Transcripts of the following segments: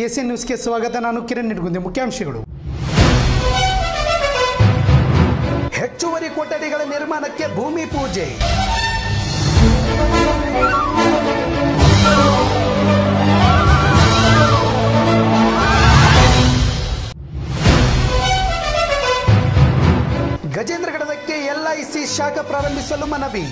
N ನ್ಯೂಸ್ಗೆ ಸ್ವಾಗತ ನಾನು ಕಿರಣ್ ನಿಡ್ಗುಂದಿ ಮುಖ್ಯಾಂಶಗಳು ಹೆಚ್ಚುವರಿ ಕೊಠಡಿಗಳ ನಿರ್ಮಾಣಕ್ಕೆ ಭೂಮಿ ಪೂಜೆ ಗಜೇಂದ್ರಗಡದಕ್ಕೆ ಎಲ್ಐಸಿ ಶಾಖ ಪ್ರಾರಂಭಿಸಲು ಮನವಿ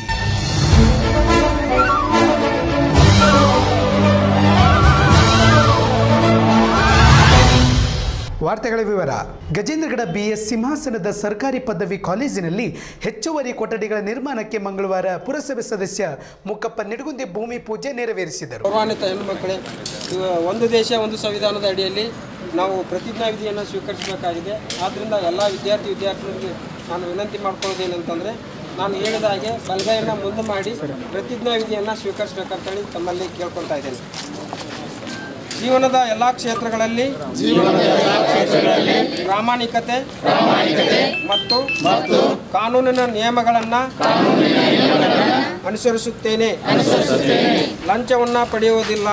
ವಾರ್ತೆಗಳ ವಿವರ ಗಜೇಂದ್ರಗಡ ಬಿಎಸ್ ಸಿಂಹಾಸನದ ಸರ್ಕಾರಿ ಪದವಿ ಕಾಲೇಜಿನಲ್ಲಿ ಹೆಚ್ಚುವರಿ ಕೊಠಡಿಗಳ ನಿರ್ಮಾಣಕ್ಕೆ ಮಂಗಳವಾರ ಪುರಸಭೆ ಸದಸ್ಯ ಮುಕ್ಕಪ್ಪ ನಿಡಗುಂದಿ ಭೂಮಿ ಪೂಜೆ ನೆರವೇರಿಸಿದರು ಗೌರವಾನ್ವಿತ ಹೆಣ್ಣುಮಕ್ಕಳೇ ಇವ ಒಂದು ದೇಶ ಒಂದು ಸಂವಿಧಾನದ ಅಡಿಯಲ್ಲಿ ನಾವು ಪ್ರತಿಜ್ಞಾ ವಿಧಿಯನ್ನು ಸ್ವೀಕರಿಸಬೇಕಾಗಿದೆ ಆದ್ದರಿಂದ ಎಲ್ಲ ವಿದ್ಯಾರ್ಥಿ ವಿದ್ಯಾರ್ಥಿಗಳಿಗೆ ನಾನು ವಿನಂತಿ ಮಾಡ್ಕೊಳ್ಳೋದೇನಂತಂದರೆ ನಾನು ಹೇಳಿದ ಹಾಗೆ ಬಲಗೈಯನ್ನು ಮುಂದೆ ಮಾಡಿ ಪ್ರತಿಜ್ಞಾ ವಿಧಿಯನ್ನು ಸ್ವೀಕರಿಸಬೇಕಂತೇಳಿ ತಮ್ಮಲ್ಲಿ ಕೇಳ್ಕೊಳ್ತಾ ಇದ್ದೇನೆ ಜೀವನದ ಎಲ್ಲ ಕ್ಷೇತ್ರಗಳಲ್ಲಿ ಪ್ರಾಮಾಣಿಕತೆ ಮತ್ತು ಕಾನೂನಿನ ನಿಯಮಗಳನ್ನು ಅನುಸರಿಸುತ್ತೇನೆ ಲಂಚವನ್ನ ಪಡೆಯುವುದಿಲ್ಲ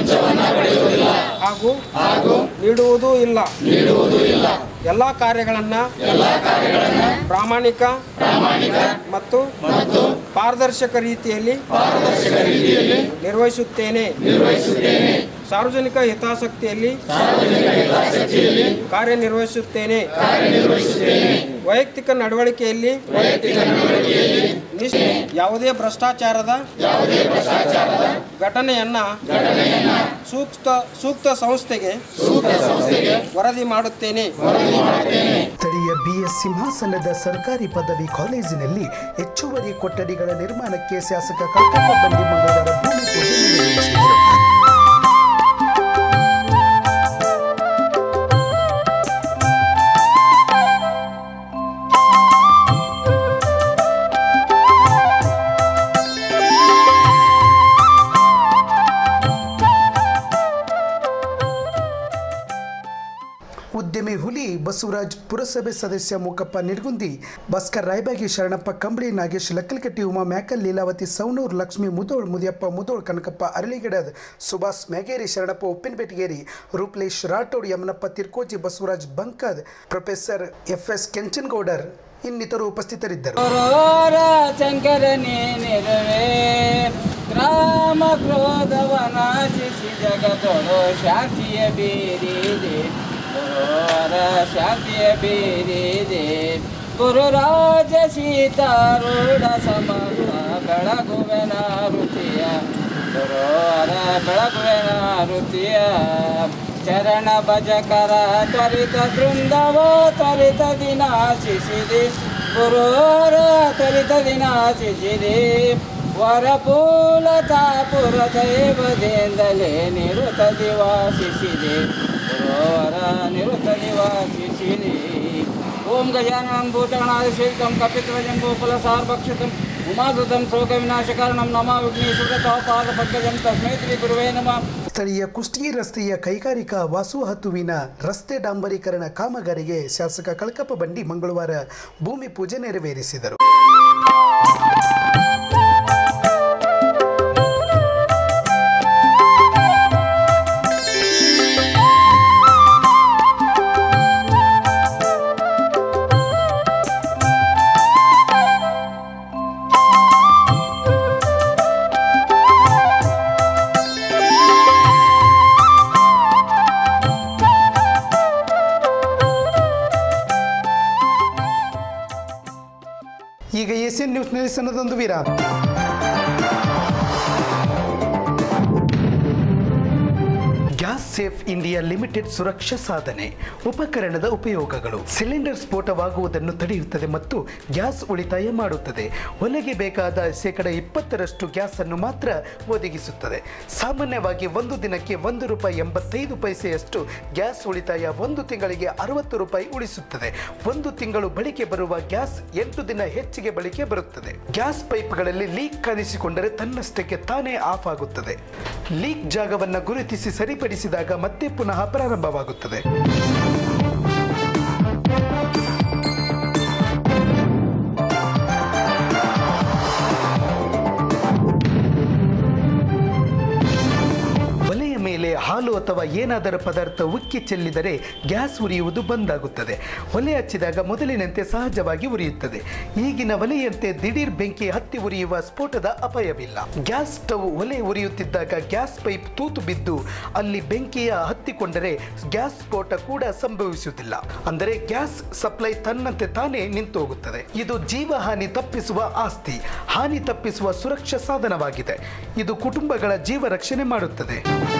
ಹಾಗೂ ನೀಡುವುದೂ ಇಲ್ಲ ಎಲ್ಲ ಕಾರ್ಯಗಳನ್ನ ಪ್ರಾಮಾಣಿಕ ಮತ್ತು ಪಾರದರ್ಶಕ ರೀತಿಯಲ್ಲಿ ನಿರ್ವಹಿಸುತ್ತೇನೆ ಸಾರ್ವಜನಿಕ ಹಿತಾಸಕ್ತಿಯಲ್ಲಿ ಕಾರ್ಯನಿರ್ವಹಿಸುತ್ತೇನೆ ವೈಯಕ್ತಿಕ ನಡವಳಿಕೆಯಲ್ಲಿ ನಿಷ್ಠೆ ಯಾವುದೇ ಭ್ರಷ್ಟಾಚಾರದ ಘಟನೆಯನ್ನ ಸೂಕ್ತ ಸೂಕ್ತ ಸಂಸ್ಥೆಗೆ ವರದಿ ಮಾಡುತ್ತೇನೆ ಸ್ಥಳೀಯ ಬಿಎಸ್ ಸಿಂಹಾಸನದ ಸರ್ಕಾರಿ ಪದವಿ ಕಾಲೇಜಿನಲ್ಲಿ ಹೆಚ್ಚುವರಿ ಕೊಠಡಿಗಳ ನಿರ್ಮಾಣಕ್ಕೆ ಶಾಸಕ ಕಳಕಪ್ಪ ಬಂಡಿ ಮಂಗಳವಾರ ಭೂಮಿ ಪೂಜೆ ನೆರವೇರಿಸಿದರು ಉದ್ಯಮಿ ಹುಲಿ ಬಸವರಾಜ್ ಪುರಸಭೆ ಸದಸ್ಯ ಮುಕಪ್ಪ ನಿಡ್ಗುಂದಿ Bhaskar Rayabagi Sharanappa Kambali Nagesh Lakkalkatti Uma Makal Leelavathi Saunur Lakshmi Mudhol Mudiyappa Mudhol Kanakappa Aralagidad Subhash Mageri Sharanappa Uppinabetageri Rooplesh Rathod Yamanappa Tirkoji Basavaraj Bankad professor F S Kenchanagowdar ಇನ್ನಿತರು ಉಪಸ್ಥಿತರಿದ್ದರು ರೋರ ಶಂಕರನೇ ನೆರವೇ ಗ್ರಾಮ ಕ್ರೋಧವನಾಶಿಸಿ ಜಗದೊಳು ಶಾಂತಿಯ ಬೀರಿದೆ ರೋರ ಶಾಂತಿಯ ಬೀರಿದೆ ಗುರುರಾಜ ಸೀತಾರೂಢ ಸಮರ್ಥ ಬೆಳಗುವೆನ ರುಚಿಯ ಗುರೋರ ಬೆಳಗುವೆನ ರುಚಿಯ ಚರಣ ಭಜಕರ ತ್ವರಿತ ಬೃಂದವೋ ತ್ವರಿತ ದಿನಾಶಿಸಿದೆ ಗುರೋರ ತ್ವರಿತ ದಿನಾಶಿಸಿದೆ ವರಪೂಲತಾಪುರ ದೈವದಿಂದಲೇ ನಿರುತ ದಿವಾಸಿಸಿದೆ ಗುರೋರ ನಿರುತ ದಿವಾಸಿಸಿದೆ ಓಂ ಗಜಾನನಂ ಭೂತಗಣಾದಿಶೇಷಂ ಕಪಿತ್ವಜಂಬೂಫಲಸಾರ್ಭಕ್ಷಿತಂ ಉಮಾಸುತಂ ಶೋಕವಿನಾಶಕಾರಣಂ ನಮ ವಿಘ್ನೇಶ್ವರತಾಪಾದಪಂಕಜಂ ತಸ್ಮೈ ಶ್ರೀ ಗುರುವೇ ನಮಃ ಸ್ಥಳೀಯ ಕುಷ್ಟಗಿ ರಸ್ತೆಯ ಕೈಗಾರಿಕಾ ವಾಸುಹತುವಿನ ರಸ್ತೆ ಡಾಂಬರೀಕರಣ ಕಾಮಗಾರಿಗೆ ಶಾಸಕ ಕಳಕಪ್ಪ ಬಂಡಿ ಮಂಗಳವಾರ ಭೂಮಿ ಪೂಜೆ ನೆರವೇರಿಸಿದರು ಈಗ ಎನ್ ನ್ಯೂಸ್ ನಿಲ್ಲಿಸನ್ನದೊಂದು ವಿರಾಮ ಗ್ಯಾಸ್ ಸೇಫ್ ಇಂಡಿಯಾ ಲಿಮಿಟೆಡ್ ಸುರಕ್ಷಾ ಸಾಧನೆ ಉಪಕರಣದ ಉಪಯೋಗಗಳು ಸಿಲಿಂಡರ್ ಸ್ಫೋಟವಾಗುವುದನ್ನು ತಡೆಯುತ್ತದೆ ಮತ್ತು ಗ್ಯಾಸ್ ಉಳಿತಾಯ ಮಾಡುತ್ತದೆ ಒಲೆಗೆ ಬೇಕಾದ ಶೇಕಡ ಇಪ್ಪತ್ತರಷ್ಟು ಗ್ಯಾಸ್ ಅನ್ನು ಮಾತ್ರ ಒದಗಿಸುತ್ತದೆ ಸಾಮಾನ್ಯವಾಗಿ ಒಂದು ದಿನಕ್ಕೆ ಒಂದು ರೂಪಾಯಿ ಎಂಬತ್ತೈದು ಪೈಸೆಯಷ್ಟು ಗ್ಯಾಸ್ ಉಳಿತಾಯ ಒಂದು ತಿಂಗಳಿಗೆ ಅರವತ್ತು ರೂಪಾಯಿ ಉಳಿಸುತ್ತದೆ ಒಂದು ತಿಂಗಳು ಬಳಿಕೆ ಬರುವ ಗ್ಯಾಸ್ ಎಂಟು ದಿನ ಹೆಚ್ಚಿಗೆ ಬಳಿಕೆ ಬರುತ್ತದೆ ಗ್ಯಾಸ್ ಪೈಪ್ಗಳಲ್ಲಿ ಲೀಕ್ ಕಾಣಿಸಿಕೊಂಡರೆ ತನ್ನಷ್ಟಕ್ಕೆ ತಾನೇ ಆಫ್ ಆಗುತ್ತದೆ ಲೀಕ್ ಜಾಗವನ್ನು ಗುರುತಿಸಿ ಸರಿಪಡಿಸಿದಾಗ ಮತ್ತೆ ಪುನಃ ಪ್ರಾರಂಭವಾಗುತ್ತದೆ ಒಲೆಯ ಮೇಲೆ ಹಾಲು ಹಾಲು ಅಥವಾ ಏನಾದರೂ ಪದಾರ್ಥ ಉಕ್ಕಿ ಚೆಲ್ಲಿದರೆ ಗ್ಯಾಸ್ ಉರಿಯುವುದು ಬಂದಾಗುತ್ತದೆ ಒಲೆ ಹಚ್ಚಿದಾಗ ಮೊದಲಿನಂತೆ ಸಹಜವಾಗಿ ಉರಿಯುತ್ತದೆ ಈಗಿನ ಒಲೆಯಂತೆ ದಿಢೀರ್ ಬೆಂಕಿ ಹತ್ತಿ ಉರಿಯುವ ಸ್ಫೋಟದ ಅಪಾಯವಿಲ್ಲ ಗ್ಯಾಸ್ ಸ್ಟವ್ ಒಲೆ ಉರಿಯುತ್ತಿದ್ದಾಗ ಗ್ಯಾಸ್ ಪೈಪ್ ತೂತು ಬಿದ್ದು ಅಲ್ಲಿ ಬೆಂಕಿಯ ಹತ್ತಿಕೊಂಡರೆ ಗ್ಯಾಸ್ ಸ್ಫೋಟ ಕೂಡ ಸಂಭವಿಸುವುದಿಲ್ಲ ಅಂದರೆ ಗ್ಯಾಸ್ ಸಪ್ಲೈ ತನ್ನಂತೆ ತಾನೇ ನಿಂತು ಹೋಗುತ್ತದೆ ಇದು ಜೀವಹಾನಿ ತಪ್ಪಿಸುವ ಆಸ್ತಿ ಹಾನಿ ತಪ್ಪಿಸುವ ಸುರಕ್ಷಾ ಸಾಧನವಾಗಿದೆ ಇದು ಕುಟುಂಬಗಳ ಜೀವ ರಕ್ಷಣೆ ಮಾಡುತ್ತದೆ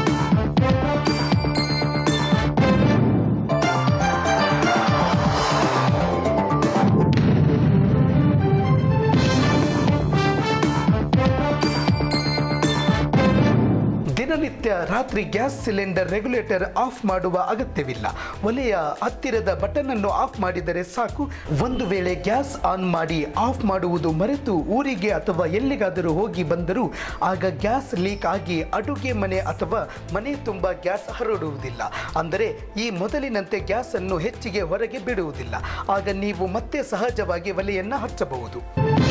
ದಿನನಿತ್ಯ ರಾತ್ರಿ ಗ್ಯಾಸ್ ಸಿಲಿಂಡರ್ ರೆಗ್ಯುಲೇಟರ್ ಆಫ್ ಮಾಡುವ ಅಗತ್ಯವಿಲ್ಲ ಒಲೆಯ ಹತ್ತಿರದ ಬಟನ್ ಅನ್ನು ಆಫ್ ಮಾಡಿದರೆ ಸಾಕು ಒಂದು ವೇಳೆ ಗ್ಯಾಸ್ ಆನ್ ಮಾಡಿ ಆಫ್ ಮಾಡುವುದು ಮರೆತು ಊರಿಗೆ ಅಥವಾ ಎಲ್ಲಿಗಾದರೂ ಹೋಗಿ ಬಂದರೂ ಆಗ ಗ್ಯಾಸ್ ಲೀಕ್ ಆಗಿ ಅಡುಗೆ ಮನೆ ಅಥವಾ ಮನೆ ತುಂಬ ಗ್ಯಾಸ್ ಹರಡುವುದಿಲ್ಲ ಅಂದರೆ ಈ ಮೊದಲಿನಂತೆ ಗ್ಯಾಸ್ ಅನ್ನು ಹೆಚ್ಚಿಗೆ ಹೊರಗೆ ಬಿಡುವುದಿಲ್ಲ ಆಗ ನೀವು ಮತ್ತೆ ಸಹಜವಾಗಿ ಒಲೆಯನ್ನು ಹಚ್ಚಬಹುದು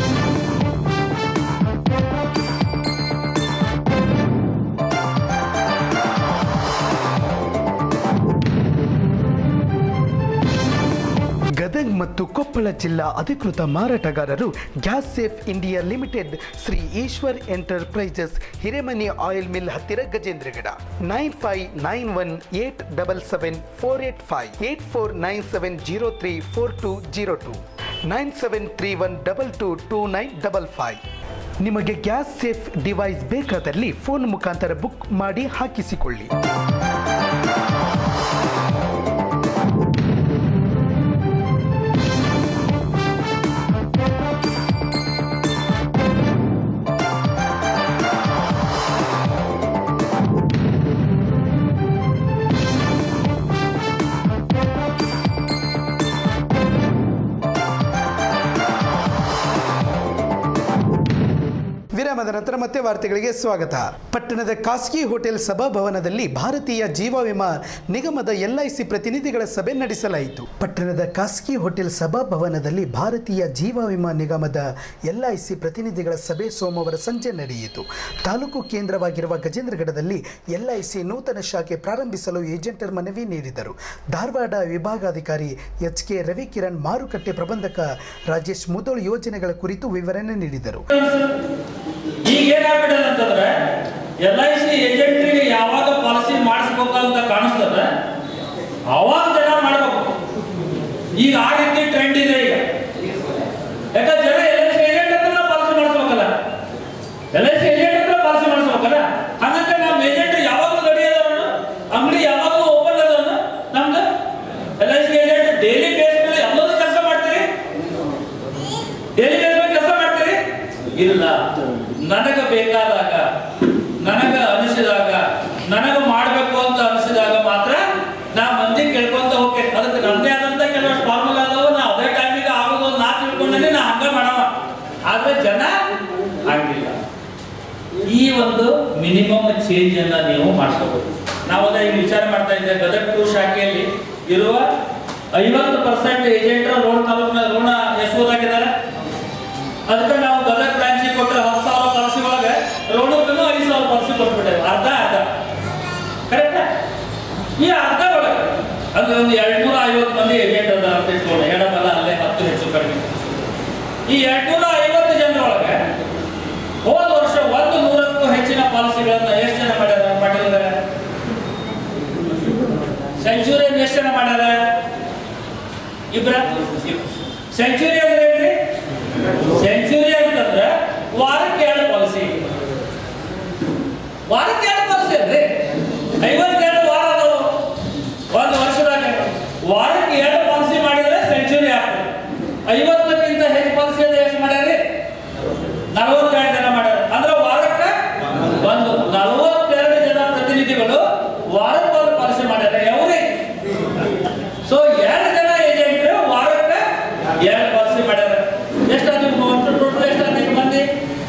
ಗದಗ್ ಮತ್ತು ಕೊಪ್ಪಳ ಜಿಲ್ಲಾ ಅಧಿಕೃತ ಮಾರಾಟಗಾರರು gas safe India limited Shri Eshwar enterprises Hiremani oil mill ಹತ್ತಿರ Gajendragad nine five nine one eight double seven four eight five eight four nine seven zero three four two zero two nine seven three one double two two nine double five ನಿಮಗೆ gas safe device ಬೇಕಾದಲ್ಲಿ phone ಮುಖಾಂತರ book ಮಾಡಿ ಹಾಕಿಸಿಕೊಳ್ಳಿ ವಿರಾಮದ ನಂತರ ಮತ್ತೆ ವಾರ್ತೆಗಳಿಗೆ ಸ್ವಾಗತ ಪಟ್ಟಣದ ಖಾಸಗಿ ಹೋಟೆಲ್ ಸಭಾಭವನದಲ್ಲಿ ಭಾರತೀಯ ಜೀವ ವಿಮಾ ನಿಗಮದ ಎಲ್ಐಸಿ ಪ್ರತಿನಿಧಿಗಳ ಸಭೆ ನಡೆಸಲಾಯಿತು ಪಟ್ಟಣದ ಖಾಸಗಿ ಹೋಟೆಲ್ ಸಭಾಭವನದಲ್ಲಿ ಭಾರತೀಯ ಜೀವ ವಿಮಾ ನಿಗಮದ ಎಲ್ಐಸಿ ಪ್ರತಿನಿಧಿಗಳ ಸಭೆ ಸೋಮವಾರ ಸಂಜೆ ನಡೆಯಿತು ತಾಲೂಕು ಕೇಂದ್ರವಾಗಿರುವ ಗಜೇಂದ್ರಗಡದಲ್ಲಿ ಎಲ್ಐಸಿ ನೂತನ ಶಾಖೆ ಪ್ರಾರಂಭಿಸಲು ಏಜೆಂಟರ್ ಮನವಿ ನೀಡಿದರು ಧಾರವಾಡ ವಿಭಾಗಾಧಿಕಾರಿ ಎಚ್ ಕೆ ರವಿಕಿರಣ್ ಮಾರುಕಟ್ಟೆ ಪ್ರಬಂಧಕ ರಾಜೇಶ್ ಮುದೋಳ್ ಯೋಜನೆಗಳ ಕುರಿತು ವಿವರಣೆ ನೀಡಿದರು ಈಗ ಏನಾಗ್ಬಿಟ್ಟದ ಅಂತಂದ್ರೆ ಎಲ್ ಐ ಸಿ ಏಜೆಂಟ್ರಿಗೆ ಯಾವಾಗ ಪಾಲಿಸಿ ಮಾಡಿಸ್ಬೇಕು ಅಂತ ಕಾಣಿಸ್ತದ ಅವಾಗ ಜನ ಮಾಡ್ಬೇಕು ಈಗ ಆ ರೀತಿ ಟ್ರೆಂಡ್ ಇದೆ ಈಗ ಯಾಕಂದ್ರೆ ಜನ ಎಲ್ ಐ ಸಿ ಏಜೆಂಟ್ ಹತ್ರ ಪಾಲಿಸಿ ಮಾಡಿಸ್ಬೇಕಲ್ಲ ಎಲ್ ಐ ಸಿ ಏಜೆಂಟ್ ಹತ್ರ ಪಾಲಿಸಿ ಮಾಡಿಸ್ಬೇಕಲ್ಲ ಹಾಗಂದ್ರೆ ನಮ್ಮ ಏಜೆಂಟ್ ಯಾವಾಗಲೂ ರೆಡಿ ಅದಾವನು ಅಂಗಡಿ ಯಾವಾಗಲೂ ಓಪನ್ ಅದಾವನು ನಮ್ದು L I C agent daily base ಮೇಲೆ ಎಲ್ಲದೂ ಕೆಲಸ ಮಾಡ್ತೀರಿ ಡೈಲಿ ಬೇಸ್ ಮೇಲೆ ಕೆಲಸ ಮಾಡ್ತೀರಿ ಇಲ್ಲ ನನಗೆ ಬೇಕಾದಾಗ ನನಗೆ ಅನಿಸಿದಾಗ ನನಗೆ ಮಾಡಬೇಕು ಅಂತ ಅನಿಸಿದಾಗ ಮಾತ್ರ ನಾ ಮಂದಿ ಕೇಳ್ಕೊಂತ ಹೋಗ್ತೇನೆ ಅದಕ್ಕೆ ನನ್ನದೇ ಆದಂತ ಕೆಲವಷ್ಟು ಫಾರ್ಮುಲಾ ಅದಾವ ನಾ ಅದೇ ಟೈಮಿಗೆ ಆಗೋದು ಒಂದು ನಾ ತಿಳ್ಕೊಂಡೇನೆ ನಾ ಹಂಗ ಮಾಡವ ಆದ್ರೆ ಜನ ಆಗಿಲ್ಲ ಈ ಒಂದು ಮಿನಿಮಮ್ ಚೇಂಜ್ ಅನ್ನ ನೀವು ಮಾಡಿಸ್ಕೋಬೇಕು ನಾವು ಅದೇ ಈಗ ವಿಚಾರ ಮಾಡ್ತಾ ಇದ್ದೆ ಗದಗ ಟು ಶಾಖೆಯಲ್ಲಿ ಇರುವ ಐವತ್ತು ಪರ್ಸೆಂಟ್ ಏಜೆಂಟರ ರೋಡ್ ತಾಲೂಕಿನ ಋಣ ಎಷ್ಟೋದಾಗಿದ್ದಾರೆ ಅದಕ್ಕೆ ನಾವು ಗದಗ ಬ್ರಾಂಚಿಗೆ ಕೊಟ್ಟರೆ ಹತ್ತು ಸಾವಿರ ಪಾಲಿಸಿ ಒಳಗೆ ರೋಣಕ್ಕೂ ಐದು ಸಾವಿರ ಪಾಲಿಸಿ ಕೊಟ್ಬಿಟ್ಟೇವೆ ಅರ್ಧ ಅರ್ಧ ಕರೆಕ್ಟಾ ಈ ಅರ್ಧ ಒಳಗೆ ಅಂದ್ರೆ ಒಂದು ಎರಡ್ನೂರ ಐವತ್ತು ಮಂದಿ ಏಜೆಂಟ್ ಅದ ಅಂತ ಇಟ್ಕೊಳ್ಳಿ ಎಡಬಲ ಅಲ್ಲೇ ಹತ್ತು ಹೆಚ್ಚು ಕಡಿಮೆ ಈ ಎರಡ್ನೂರ ಐವತ್ತು ಜನರ ಒಳಗೆ ಹೋದ ವರ್ಷ ಒಂದು ನೂರಕ್ಕೂ ಹೆಚ್ಚಿನ ಪಾಲಿಸಿಗಳನ್ನ ಎಷ್ಟು ಜನ ಮಾಡ್ಯಾರ ಮಾಡಿದ್ದಾರೆ ಸೆಂಚುರಿ ಎಷ್ಟು ಜನ ಮಾಡ್ಯಾರ ಇಬ್ರ ಸೆಂಚುರಿ ಅಂದ್ರೆ ಏನ್ರಿ ಸೆಂಚುರಿ ಅಂತಂದ್ರೆ ವಾರಕ್ಕೆ ಎರಡು ಪಾಲಿಸಿ ವಾರಕ್ಕೆ ಎರಡು ಪಾಲಿಸಿ ಅಲ್ರಿ ಐವತ್ತೆರಡು ವಾರ ಅದಾವು ಒಂದು ವರ್ಷದಾಗ ವಾರಕ್ಕೆ ಎರಡು ಪಾಲಿಸಿ ಮಾಡಿದ್ರೆ ಸೆಂಚುರಿ ಆಗ್ತದೆ ಐವತ್ತಕ್ಕಿಂತ ಹೆಚ್ಚು ಪಾಲಿಸಿ ಎಷ್ಟು ಮಾಡ್ಯಾರಿ ನಲವತ್ತೆರಡು ಜನ ಮಾಡ್ಯಾರ ಅಂದ್ರೆ ವಾರಕ್ಕೆ ಒಂದು ನಲವತ್ತೆರಡು ಜನ ಪ್ರತಿನಿಧಿಗಳು ವಾರಕ್ಕೆ ಒಂದು ಪಾಲಿಸಿ ಮಾಡ್ಯಾರ ಯಾವ್ರಿ ಸೊ ಎರಡು ಜನ ಏಜೆಂಟ್ ವಾರಕ್ಕೆ ಎರಡು ಪಾಲಿಸಿ ಮಾಡ್ಯಾರ ಎಷ್ಟಾದ್ರು ಒಟ್ಟು ಟೋಟಲ್ ಎಷ್ಟಾದ್ರು ಮಂದಿ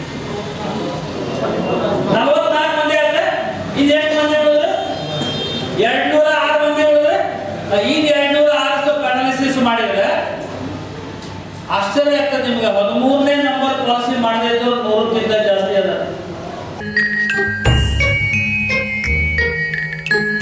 ನಲವತ್ನಾಲ್ಕು ಮಂದಿ ಆದ್ರೆ ಇನ್ನು ಎಷ್ಟು ಮಂದಿ ಉಳಿದ್ರು ಎರಡ್ನೂರ ಆರು ಮಂದಿ ಉಳಿದ್ರೆ ಈಗ ಎರಡ್ನೂರ ಆರಷ್ಟು ಅನಾಲಿಸಿಸ್ ಮಾಡಿದ್ರೆ ಆಶ್ಚರ್ಯ ಆಗ್ತದೆ ನಿಮ್ಗೆ ಹದಿಮೂರನೇ ನಂಬರ್ ಪಾಲಿಸಿ ಮಾಡದೇ ಇದ್ದವ್ರು ನೂರಕ್ಕಿಂತ ಜಾಸ್ತಿ ಅದ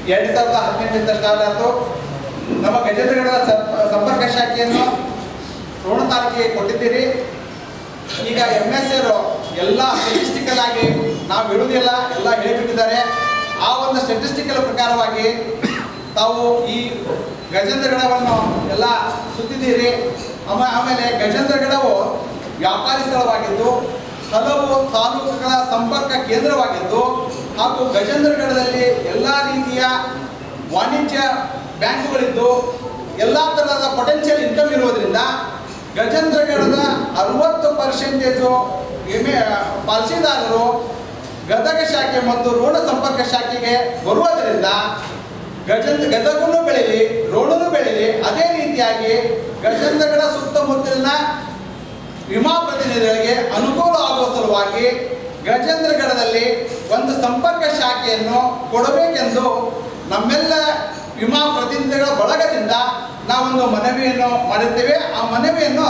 ಎರಡು ಸಾವಿರದ ಹದಿನೆಂಟರಿಂದ ಸ್ಟಾರ್ಟ್ ಆಯಿತು ನಮ್ಮ ಗಜೇಂದ್ರಗಢದ ಸಂಪ- ಸಂಪರ್ಕ ಶಾಖೆಯನ್ನು ರೋಣ ತಾಲೂಕಿಗೆ ಕೊಟ್ಟಿದ್ದೀರಿ ಈಗ ಎಮ್ ಎಸ್ ಆರ್ ಎಲ್ಲ ಸ್ಟೆಟಿಸ್ಟಿಕಲ್ ಆಗಿ ನಾವು ಹೇಳುವುದಿಲ್ಲ ಎಲ್ಲ ಹೇಳಿಬಿಟ್ಟಿದ್ದಾರೆ ಆ ಒಂದು ಸ್ಟೆಟಿಸ್ಟಿಕಲ್ ಪ್ರಕಾರವಾಗಿ ತಾವು ಈ ಗಜೇಂದ್ರಗಢವನ್ನು ಎಲ್ಲ ಸುತ್ತಿದ್ದೀರಿ ಆಮ- ಆಮೇಲೆ ಗಜೇಂದ್ರಗಢವು ವ್ಯಾಪಾರಿ ಸ್ಥಳವಾಗಿದ್ದು ಹಲವು ತಾಲೂಕುಗಳ ಸಂಪರ್ಕ ಕೇಂದ್ರವಾಗಿದ್ದು ಹಾಗೂ ಗಜೇಂದ್ರಗಢದಲ್ಲಿ ಎಲ್ಲ ರೀತಿಯ ವಾಣಿಜ್ಯ ಬ್ಯಾಂಕುಗಳಿದ್ದು ಎಲ್ಲ ಥರದ ಪೊಟೆನ್ಷಿಯಲ್ ಇನ್ಕಮ್ ಇರುವುದರಿಂದ ಗಜೇಂದ್ರಗಢದ ಅರವತ್ತು ಪರ್ಸೆಂಟೇಜು ವಿಮೆ ಪಾಲಿಸಿದಾರರು ಗದಗ ಶಾಖೆ ಮತ್ತು ರೋಣ ಸಂಪರ್ಕ ಶಾಖೆಗೆ ಬರುವುದರಿಂದ ಗಜೇಂದ್ರ ಗದಗನು ಬೆಳೀಲಿ ರೋಣನು ಬೆಳೀಲಿ ಅದೇ ರೀತಿಯಾಗಿ ಗಜೇಂದ್ರಗಢ ಸುತ್ತಮುತ್ತಲಿನ ವಿಮಾ ಪ್ರತಿನಿಧಿಗಳಿಗೆ ಅನುಕೂಲ ಆಗುವ ಸಲುವಾಗಿ ಗಜೇಂದ್ರಗಢದಲ್ಲಿ ಒಂದು ಸಂಪರ್ಕ ಶಾಖೆಯನ್ನು ಕೊಡಬೇಕೆಂದು ನಮ್ಮೆಲ್ಲ ವಿಮಾ ಪ್ರತಿನಿಧಿಗಳ ಬಳಗದಿಂದ ನಾವೊಂದು ಮನವಿಯನ್ನು ಮಾಡಿದ್ದೇವೆ ಆ ಮನವಿಯನ್ನು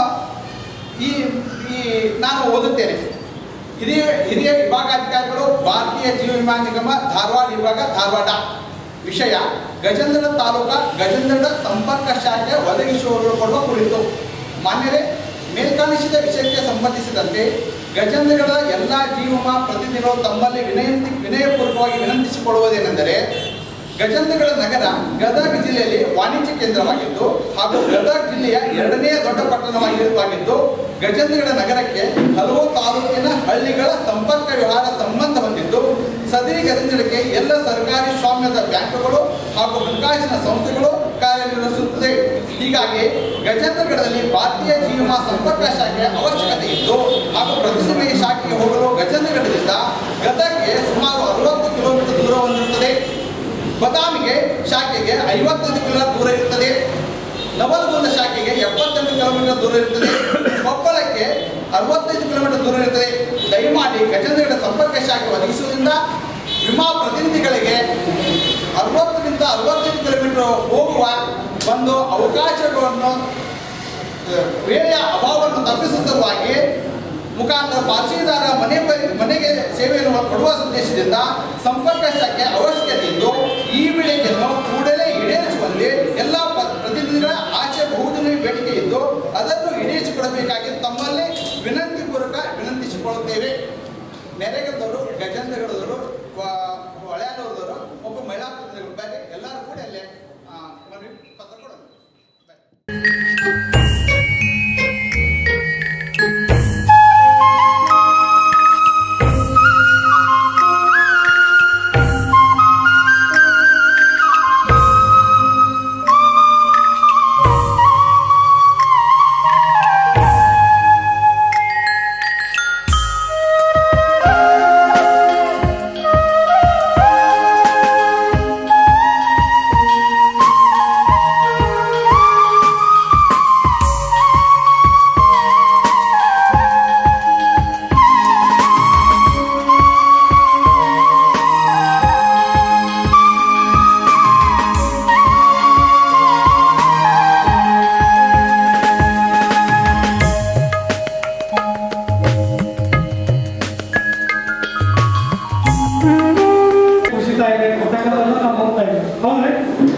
ಈ ಈ ನಾನು ಓದುತ್ತೇನೆ ಹಿರಿಯ ಹಿರಿಯ ವಿಭಾಗಾಧಿಕಾರಿಗಳು ಭಾರತೀಯ ಜೀವ ವಿಮಾ ನಿಗಮ ಧಾರವಾಡ ವಿಭಾಗ ಧಾರವಾಡ ವಿಷಯ ಗಜೇಂದ್ರ ತಾಲೂಕಾ ಗಜೇಂದ್ರ ಸಂಪರ್ಕ ಶಾಖೆ ಒದಗಿಸುವ ಕುರಿತು ಮಾನ್ಯರೇ ಮೇಲ್ಕಾಣಿಸಿದ ವಿಷಯಕ್ಕೆ ಸಂಬಂಧಿಸಿದಂತೆ ಗಜೇಂದ್ರಗಢದ ಎಲ್ಲ ಜೀವ ವಿಮಾ ಪ್ರತಿನಿಧಿಗಳು ತಮ್ಮಲ್ಲಿ ವಿನಂತಿ ವಿನಯಪೂರ್ವಕವಾಗಿ ವಿನಂತಿಸಿಕೊಳ್ಳುವುದೇನೆಂದರೆ ಗಜೇಂದ್ರಗಢ ನಗರ ಗದಗ ಜಿಲ್ಲೆಯಲ್ಲಿ ವಾಣಿಜ್ಯ ಕೇಂದ್ರವಾಗಿದ್ದು ಹಾಗೂ ಗದಗ ಜಿಲ್ಲೆಯ ಎರಡನೇ ದೊಡ್ಡ ಪಟ್ಟಣವಾಗಿದ್ದು ಗಜೇಂದ್ರಗಢ ನಗರಕ್ಕೆ ಹಲವು ತಾಲೂಕಿನ ಹಳ್ಳಿಗಳ ಸಂಪರ್ಕ ವ್ಯವಹಾರ ಸಂಬಂಧ ಹೊಂದಿದ್ದು ಸದರಿ ಗಜೇಂದ್ರಕ್ಕೆ ಎಲ್ಲ ಸರ್ಕಾರಿ ಸ್ವಾಮ್ಯದ ಬ್ಯಾಂಕುಗಳು ಹಾಗೂ ಹಣಕಾಸಿನ ಸಂಸ್ಥೆಗಳು ಕಾರ್ಯನಿರ್ವಹಿಸುತ್ತದೆ ಹೀಗಾಗಿ ಗಜೇಂದ್ರಗಢದಲ್ಲಿ ಭಾರತೀಯ ಜೀವಮಾ ಸಂಪರ್ಕ ಶಾಖೆಯ ಅವಶ್ಯಕತೆ ಇದ್ದು ಹಾಗೂ ಪ್ರತಿನಿಧಿ ಶಾಖೆಗೆ ಹೋಗಲು ಗಜೇಂದ್ರಗಢದಿಂದ ಗದಗ್ಗೆ ಸುಮಾರು ಅರವತ್ತು ಕಿಲೋಮೀಟರ್ ದೂರ ಹೊಂದಿರುತ್ತದೆ ಬದಾಮಿಗೆ ಶಾಖೆಗೆ ಐವತ್ತೈದು ಕಿಲೋಮೀಟರ್ ದೂರ ಇರುತ್ತದೆ ನವಲಗುಂದ ಶಾಖೆಗೆ ಎಪ್ಪತ್ತೆಂಟು ಕಿಲೋಮೀಟರ್ ದೂರ ಇರುತ್ತದೆ ಕೊಪ್ಪಳಕ್ಕೆ ಅರವತ್ತೈದು ಕಿಲೋಮೀಟರ್ ದೂರ ಇರುತ್ತದೆ ದಯಮಾಡಿ ಗಜೇಂದ್ರಗಢ ಸಂಪರ್ಕ ಶಾಖೆ ಒದಗಿಸುವುದರಿಂದ ವಿಮಾ ಪ್ರತಿನಿಧಿಗಳಿಗೆ ಅರವತ್ತರಿಂದ ಅರವತ್ತೈದು ಕಿಲೋಮೀಟರ್ ಹೋಗುವ ಒಂದು ಅವಕಾಶಗಳನ್ನು ವೇಳೆಯ ಅಭಾವವನ್ನು ತಪ್ಪಿಸುವ ಸಲುವಾಗಿ ಮುಖಾಂತರ ಪಾಲಿಸಿದಾರ ಮನೆ ಬ- ಮನೆಗೆ ಸೇವೆಯನ್ನು ಕೊಡುವ ಉದ್ದೇಶದಿಂದ ಸಂಪರ್ಕ ಶಾಖೆ ಅವಶ್ಯಕತೆ ಇದ್ದು ಈ ಬೇಡಿಕೆಯನ್ನು ಕೂಡಲೇ ಈಡೇರಿಸುವಲ್ಲಿ ಎಲ್ಲ ಪ- ಪ್ರತಿನಿಧಿಗಳ ಆಶೆ ಬಹುದಿನ ಬೇಡಿಕೆ ಇದ್ದು ಅದನ್ನು ಈಡೇರಿಸಿಕೊಡಬೇಕಾಗಿ ತಮ್ಮಲ್ಲಿ ವಿನಂತಿ ಪೂರ್ವಕ ವಿನಂತಿಸಿಕೊಳ್ಳುತ್ತೇವೆ ನೆರೆಗದವರು ಗಜೇಂದ್ರಗಡದವರು ಹೊಳೆಯಾದವರು ಒಬ್ಬ ಮಹಿಳಾ ಪ್ರತಿನಿಧಿಗಳು ಬೇರೆ ಎಲ್ಲರೂ ಕೂಡ ಅಲ್ಲೇ ಆ, ಮನವಿ ಪತ್ರ ಕೊಡೋದು ಬಾಯ್. ಕುಸಿತಾ ಇದೆ ಕೊಟ್ಟಕ್ಕದನ್ನು ನಾವು ಹೋಗ್ತಾ ಇದ್ದೀವಿ ಹೌದ್ರಿ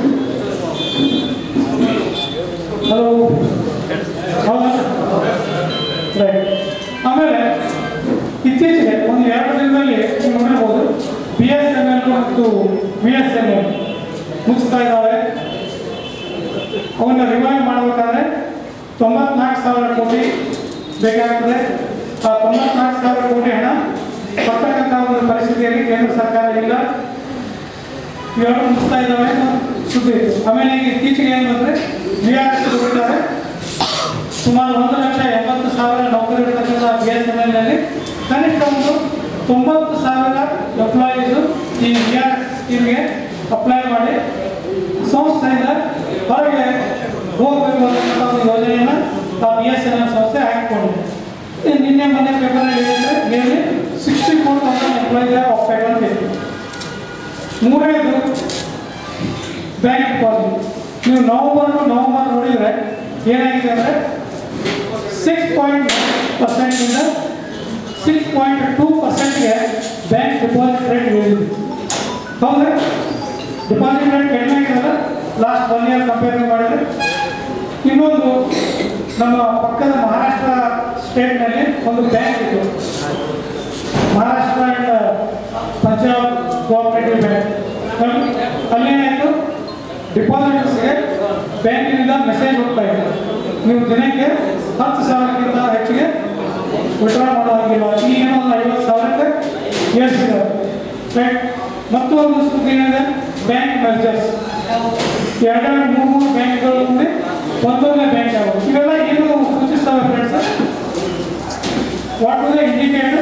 ಹಲೋ ಹೌದಾ ರೈಟ್ ಆಮೇಲೆ ಇತ್ತೀಚೆಗೆ ಒಂದು ಎರಡು ದಿನದಲ್ಲಿ ನೀವು ನೋಡಿರ್ಬೋದು ಬಿ ಎಸ್ ಎನ್ ಎಲ್ ಮತ್ತು ಬಿ ಎಸ್ ಎನ್ ಎಲ್ ಮುಗಿಸ್ತಾ ಇದ್ದಾವೆ ಅವನ್ನ ರಿವೈವ್ ಮಾಡಬೇಕಾದ್ರೆ ತೊಂಬತ್ನಾಲ್ಕು ಸಾವಿರ ಕೋಟಿ ಬೇಕಾಗ್ತದೆ ಆ ತೊಂಬತ್ನಾಲ್ಕು ಸಾವಿರ ಕೋಟಿ ಹಣ ಕೊಡ್ತಕ್ಕಂಥ ಒಂದು ಪರಿಸ್ಥಿತಿಯಲ್ಲಿ ಕೇಂದ್ರ ಸರ್ಕಾರ ಇಲ್ಲ ಇವೆರಡು ಮುಗಿಸ್ತಾ ಇದ್ದಾವೆ ಅಂತ ಸುದ್ದಿ ಇತ್ತು ಆಮೇಲೆ ಈಗ ಇತ್ತೀಚೆಗೆ ಏನು ಅಂದರೆ ಬಿ ಆರ್ ಎಸ್ ಬಿಟ್ಟಿದ್ದಾರೆ ಸುಮಾರು ಒಂದು ಲಕ್ಷ ಎಂಬತ್ತು ಸಾವಿರ ನೌಕರಿ ಇರತಕ್ಕಂಥ ಬಿ ಎಸ್ ಎನ್ ಎಲ್ನಲ್ಲಿ ಕನಿಷ್ಠ ಒಂದು ತೊಂಬತ್ತು ಸಾವಿರ ಎಂಪ್ಲಾಯೀಸು ಈ ಬಿ ಆರ್ ಎಸ್ ಸ್ಕೀಮ್ಗೆ ಅಪ್ಲೈ ಮಾಡಿ ಸಂಸ್ಥೆಯಿಂದ ಹೊರಗೆ ಹೋಗಬೇಕು ಅನ್ನೋ ಒಂದು ಯೋಜನೆಯನ್ನು ಆ ಬಿ ಎಸ್ ಎನ್ ಎಲ್ ಸಂಸ್ಥೆ ಹಾಕಿಕೊಂಡಿದೆ ಇನ್ನು ನಿನ್ನೆ ಮೊನ್ನೆ ಪೇಪರಲ್ಲಿ ಏನಿದೆ nearly sixty four thousand employees are ಆಫ್ಟೈಡ್ ಅಂತ ಇದೆ ಮೂರನೇದು ಬ್ಯಾಂಕ್ ಡಿಪಾಸಿಟ್ ನೀವು ನವಂಬರ್ ಟು ನವಂಬರ್ ನೋಡಿದರೆ ಏನಾಗಿದೆ ಅಂದರೆ ಸಿಕ್ಸ್ ಪಾಯಿಂಟ್ ಪರ್ಸೆಂಟಿಂದ ಸಿಕ್ಸ್ ಪಾಯಿಂಟ್ ಟೂ ಪರ್ಸೆಂಟ್ಗೆ ಬ್ಯಾಂಕ್ ಡಿಪಾಸಿಟ್ ರೇಟ್ ಇಳಿದಿದೆ ಹೌದಾ ಡಿಪಾಸಿಟ್ ರೇಟ್ ಕಡಿಮೆ ಆಗಿರೋದು ಲಾಸ್ಟ್ ಒನ್ ಇಯರ್ ಕಂಪೇರ್ ಮಾಡಿದ್ರೆ ಇನ್ನೊಂದು ನಮ್ಮ ಪಕ್ಕದ ಮಹಾರಾಷ್ಟ್ರ ಸ್ಟೇಟ್ನಲ್ಲಿ ಒಂದು ಬ್ಯಾಂಕ್ ಇತ್ತು Maharashtra and Punjab cooperative bank ಅಲ್ಲೇನಾಯಿತು ಡಿಪಾಸಿಟರ್ಸ್ಗೆ ಬ್ಯಾಂಕಿನಿಂದ ಮೆಸೇಜ್ ಹೋಗ್ತಾ ಇದೆ ನೀವು ದಿನಕ್ಕೆ ಹತ್ತು ಸಾವಿರಕ್ಕಿಂತ ಹೆಚ್ಚಿಗೆ ವಿಡ್ರಾ ಮಾಡೋ ಹಾಗಿಲ್ಲ ಈಗ ಏನೋ ಒಂದು ಐವತ್ತು ಸಾವಿರಕ್ಕೆ ಏರಿಸಿದ್ದಾರೆ ರೈಟ್ ಮತ್ತೊಂದು ಸುದ್ದಿ ಏನಿದೆ ಬ್ಯಾಂಕ್ ಮೆರ್ಜರ್ಸ್ ಎರಡೆರಡು ಮೂರು ಮೂರು ಬ್ಯಾಂಕ್ಗಳು ಕೂಡಿ ಒಂದೊಂದೇ ಬ್ಯಾಂಕ್ ಆಗೋದು ಇವೆಲ್ಲ ಏನು ಸೂಚಿಸ್ತವೆ ಫ್ರೆಂಡ್ಸ್ ವಾಟ್ ದ ಇಂಡಿಕೇಟರ್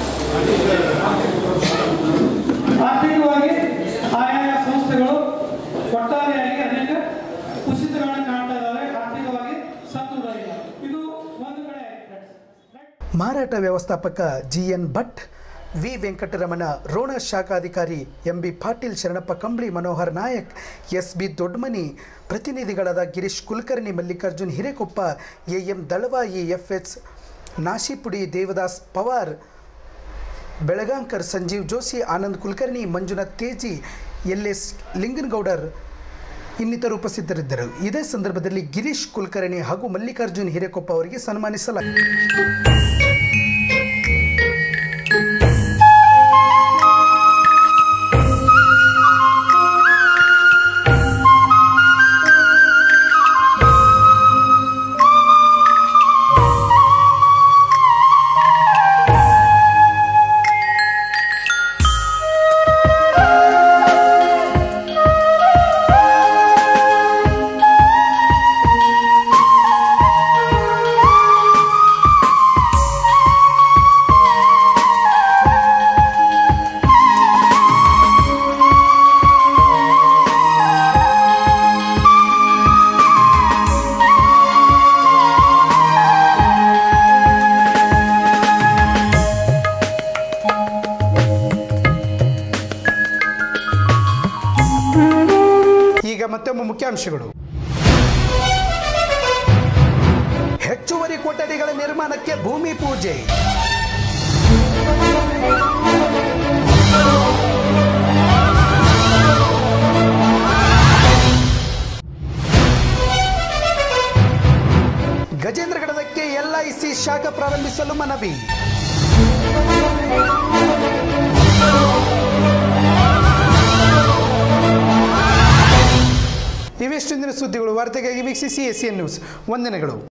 ಆರ್ಥಿಕವಾಗಿ ಆಯಾಯ ಸಂಸ್ಥೆಗಳು ಒಟ್ಟಾರೆಯಾಗಿ ಅನೇಕ ಕುಸಿತಗಳನ್ನು ಕಾಣ್ತಾ ಇದ್ದಾವೆ ಆರ್ಥಿಕವಾಗಿ ಸದೃಢ ಇಲ್ಲ ಇದು ಒಂದು ಕಡೆ ಆಗಿದೆ friends. ಮಾರಾಟ ವ್ಯವಸ್ಥಾಪಕ G N Bhat V Venkataramana Ron ಶಾಖಾಧಿಕಾರಿ M B Patil Sharanappa Kambali Manohar Nayak S B Doddamani ಪ್ರತಿನಿಧಿಗಳಾದ Girish Kulkarni Mallikarjun Hirekoppa A M Dalavayi F H Nashipudi Devdas Pawar Belgaonkar Sanjeev Joshi Anand Kulkarni Manjunath Teji L S Linganagowdar ಇನ್ನಿತರು ಉಪಸ್ಥಿತರಿದ್ದರು ಇದೇ ಸಂದರ್ಭದಲ್ಲಿ ಗಿರೀಶ್ ಕುಲಕರ್ಣಿ ಹಾಗೂ ಮಲ್ಲಿಕಾರ್ಜುನ್ ಹಿರೇಕೊಪ್ಪ ಅವರಿಗೆ ಸನ್ಮಾನಿಸಲಾಯಿತು ಈಗ ಮತ್ತೊಮ್ಮೆ ಮುಖ್ಯಾಂಶಗಳು ಹೆಚ್ಚುವರಿ ಕೊಠಡಿಗಳ ನಿರ್ಮಾಣಕ್ಕೆ ಭೂಮಿ ಪೂಜೆ ಗಜೇಂದ್ರಗಢದಕ್ಕೆ ಎಲ್ಐಸಿ ಶಾಖೆ ಪ್ರಾರಂಭಿಸಲು ಮನವಿ ಇವೆಷ್ಟು ದಿನ ಸುದ್ದಿಗಳು ವಾರ್ತೆಗಾಗಿ ವೀಕ್ಷಿಸಿ ಎಸ್ ಎನ್ ನ್ಯೂಸ್ ವಂದನೆಗಳು